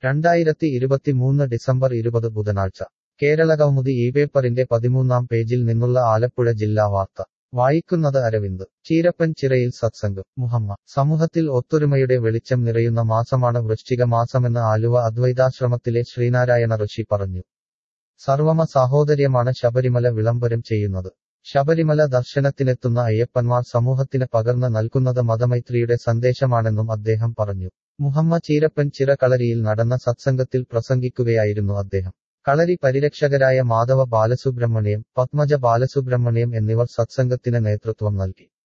രണ്ടായിരത്തി ഇരുപത്തിമൂന്ന് ഡിസംബർ ഇരുപത് ബുധനാഴ്ച കേരളകൗമുദി ഈ പേപ്പറിന്റെ പതിമൂന്നാം പേജിൽ നിന്നുള്ള ആലപ്പുഴ ജില്ലാ വാർത്ത വായിക്കുന്നത് അരവിന്ദ് ചീരപ്പൻ ചിറയിൽ സത്സംഗം മുഹമ്മ സമൂഹത്തിൽ ഒത്തൊരുമയുടെ വെളിച്ചം നിറയുന്ന മാസമാണ് വൃശ്ചിക മാസമെന്ന് ആലുവ അദ്വൈതാശ്രമത്തിലെ ശ്രീനാരായണ ഋഷി പറഞ്ഞു സർവമ സാഹോദര്യമാണ് ശബരിമല വിളംബരം ചെയ്യുന്നത് ശബരിമല ദർശനത്തിനെത്തുന്ന അയ്യപ്പന്മാർ സമൂഹത്തിന് പകർന്ന് നൽകുന്നത് മതമൈത്രിയുടെ സന്ദേശമാണെന്നും അദ്ദേഹം പറഞ്ഞു മുഹമ്മ ചീരപ്പൻ ചിറ കളരിയിൽ നടന്ന സത്സംഗത്തിൽ പ്രസംഗിക്കുകയായിരുന്നു അദ്ദേഹം കളരി പരിരക്ഷകരായ മാധവ ബാലസുബ്രഹ്മണ്യം പത്മജ ബാലസുബ്രഹ്മണ്യം എന്നിവർ സത്സംഗത്തിന് നേതൃത്വം നൽകി